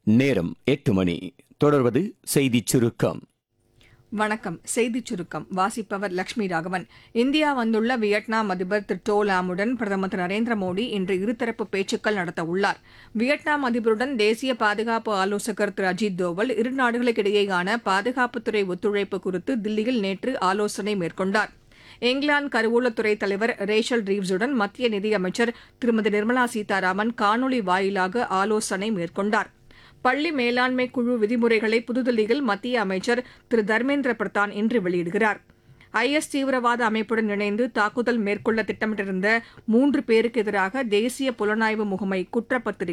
நேரம் எட்டு மணி தொடர்வது செய்திச் சுருக்கம் வணக்கம் செய்திச் சுருக்கம் வாசிப்பவர் லட்சுமி ராகவன் இந்தியா வந்துள்ள வியட்நாம் அதிபர் திரு டோ லாமுடன் பிரதமர் திரு நரேந்திர மோடி இன்று இருதரப்பு பேச்சுக்கள் நடத்த உள்ளார் வியட்நாம் அதிபருடன் தேசிய பாதுகாப்பு ஆலோசகர் திரு அஜித் தோவல் இரு நாடுகளுக்கிடையேயான பாதுகாப்புத்துறை ஒத்துழைப்பு குறித்து தில்லியில் நேற்று ஆலோசனை மேற்கொண்டார் இங்கிலாந்து கருவூலத்துறை தலைவர் ரேஷல் ரீவ்ஸுடன் மத்திய நிதியமைச்சர் திருமதி நிர்மலா சீதாராமன் காணொலி வாயிலாக ஆலோசனை மேற்கொண்டார் பள்ளி மேலாண்மை குழு விதிமுறைகளை புதுதில்லியில் மத்திய அமைச்சர் திரு தர்மேந்திர பிரதான் இன்று வெளியிடுகிறார் ஐஎஸ் தீவிரவாத அமைப்புடன் இணைந்து தாக்குதல் மேற்கொள்ள திட்டமிட்டிருந்த மூன்று பேருக்கு எதிராக தேசிய புலனாய்வு முகமை குற்றப்பத்திரிகை